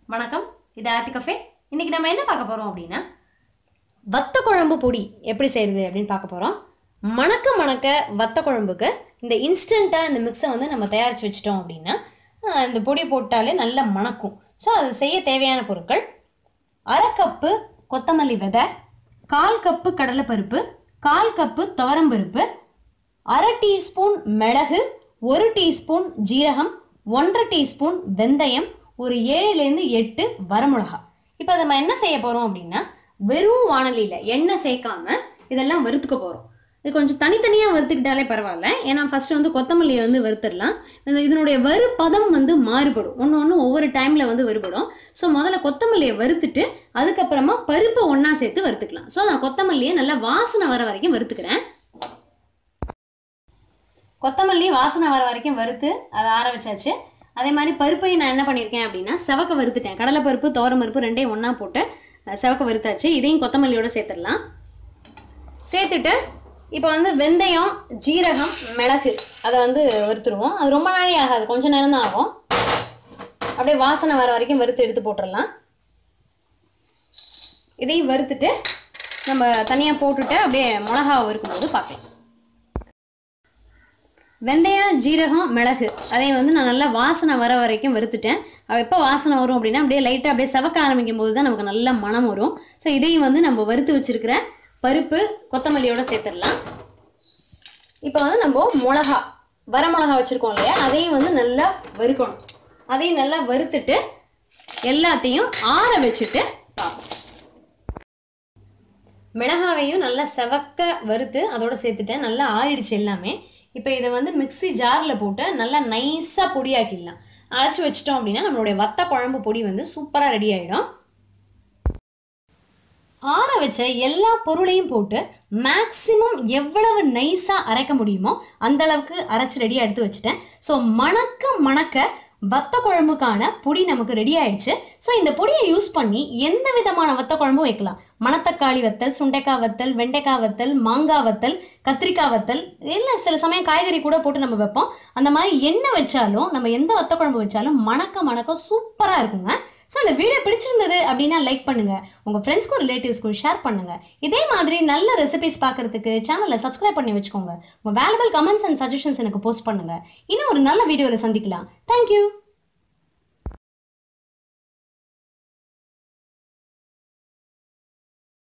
வணக்கம் இது ஆர்த்தி கஃபே இன்னைக்கு நம்ம என்ன பார்க்க போகிறோம் அப்படின்னா வத்த குழம்பு பொடி எப்படி செய்கிறது அப்படின்னு பார்க்க போகிறோம் மணக்க மணக்க வத்த குழம்புக்கு இந்த இன்ஸ்டண்ட்டாக இந்த மிக்ஸை வந்து நம்ம தயாரித்து வச்சிட்டோம் அப்படின்னா ஆஹ், இந்த பொடி போட்டாலே நல்லா மணக்கும் ஸோ அது செய்ய தேவையான பொருட்கள் அரை கப்பு கொத்தமல்லி விதை கால் கப்பு கடலைப்பருப்பு கால் கப்பு துவரம்பருப்பு அரை டீஸ்பூன் மிளகு ஒரு டீஸ்பூன் ஜீரகம் ஒன்றரை டீஸ்பூன் வெந்தயம் ஒரு ஏழுலேருந்து எட்டு வரமிளகா இப்போ நம்ம என்ன செய்ய போகிறோம் அப்படின்னா வெறும் வானலியில் எண்ணெய் சேர்க்காம இதெல்லாம் வறுத்துக்க போகிறோம் இது கொஞ்சம் தனித்தனியாக வறுத்துக்கிட்டாலே பரவாயில்ல ஏன்னா ஃபஸ்ட்டு வந்து கொத்தமல்லியை வந்து வறுத்துடலாம் இது இதனுடைய வறுப்பதம் வந்து மாறுபடும் ஒன்று ஒன்று ஒவ்வொரு டைமில் வந்து வறுபடும் ஸோ முதல்ல கொத்தமல்லியை வறுத்துட்டு அதுக்கப்புறமா பருப்பை ஒன்றா சேர்த்து வறுத்துக்கலாம் ஸோ நான் கொத்தமல்லியை நல்லா வாசனை வர வரைக்கும் வறுத்துக்கிறேன் கொத்தமல்லி வாசனை வர வரைக்கும் வறுத்து அதை ஆற வச்சாச்சு அதே மாதிரி பருப்பையும் நான் என்ன பண்ணியிருக்கேன் அப்படின்னா செவக்க வறுத்துட்டேன் கடலைப்பருப்பு பருப்பு ரெண்டையும் ஒன்றா போட்டு அஹ், செவக்க வறுத்தாச்சு இதையும் கொத்தமல்லியோட சேர்த்துடலாம் சேர்த்துட்டு இப்போ வந்து வெந்தயம் ஜீரகம் மிளகு அதை வந்து வறுத்துருவோம் அது ரொம்ப நாளே ஆகாது கொஞ்ச நேரம் தான் ஆகும் அப்படியே வாசனை வர வரைக்கும் வறுத்து எடுத்து போட்டுடலாம் இதையும் வறுத்துட்டு நம்ம தனியாக போட்டுட்டு அப்படியே மிளகாவை வறுக்கும்போது பார்க்கலாம் வெந்தயம் ஜீரகம் மிளகு அதை வந்து நான் நல்லா வாசனை வர வரைக்கும் வறுத்துட்டேன் அது எப்போ வாசனை வரும் அப்படின்னா அப்படியே லைட்டாக அப்படியே செவக்க ஆரம்பிக்கும் போது தான் நமக்கு நல்ல மணம் வரும் ஸோ இதையும் வந்து நம்ம வறுத்து வச்சிருக்கிற பருப்பு கொத்தமல்லியோட சேர்த்துடலாம் இப்போ வந்து நம்ம மிளகா வர மிளகா வச்சுருக்கோம் இல்லையா அதையும் வந்து நல்லா வறுக்கணும் அதையும் நல்லா வறுத்துட்டு எல்லாத்தையும் ஆற வச்சுட்டு பார்ப்போம் மிளகாவையும் நல்லா செவக்க வறுத்து அதோட சேர்த்துட்டேன் நல்லா ஆறிடுச்சு எல்லாமே இப்போ இதை வந்து மிக்ஸி ஜாரில் போட்டு நல்லா நைஸாக பொடியாக்கிடலாம் அரைச்சி வச்சிட்டோம் அப்படின்னா நம்மளுடைய வத்த குழம்பு பொடி வந்து சூப்பராக ரெடி ஆகிடும் ஆற வச்ச எல்லா பொருளையும் போட்டு மேக்ஸிமம் எவ்வளவு நைஸாக அரைக்க முடியுமோ அந்த அளவுக்கு அரைச்சி ரெடியாக எடுத்து வச்சுட்டேன் ஸோ மணக்க மணக்க வத்த குழம்புக்கான பொடி நமக்கு ரெடி ஆயிடுச்சு ஸோ இந்த பொடியை யூஸ் பண்ணி எந்த விதமான வத்த குழம்பும் வைக்கலாம் மணத்தக்காளி வத்தல் சுண்டைக்காய் வத்தல் வெண்டைக்காய் வத்தல் மாங்காய் வத்தல் கத்திரிக்காய் வத்தல் இல்லை சில சமயம் காய்கறி கூட போட்டு நம்ம வைப்போம் அந்த மாதிரி என்ன வச்சாலும் நம்ம எந்த வத்த குழம்பு வச்சாலும் மணக்க மணக்க சூப்பராக இருக்குங்க ஸோ இந்த வீடியோ பிடிச்சிருந்தது அப்படின்னா லைக் பண்ணுங்கள் உங்கள் ஃப்ரெண்ட்ஸ்க்கும் ரிலேட்டிவ்ஸ்க்கும் ஷேர் பண்ணுங்கள் இதே மாதிரி நல்ல ரெசிபிஸ் பார்க்குறதுக்கு சேனலை சப்ஸ்கிரைப் பண்ணி வச்சுக்கோங்க உங்கள் வேல்யூபிள் கமெண்ட்ஸ் அண்ட் சஜஷன்ஸ் எனக்கு போஸ்ட் பண்ணுங்கள் இன்னும் ஒரு நல்ல வீடியோவில் சந்திக்கலாம் தேங்க்யூ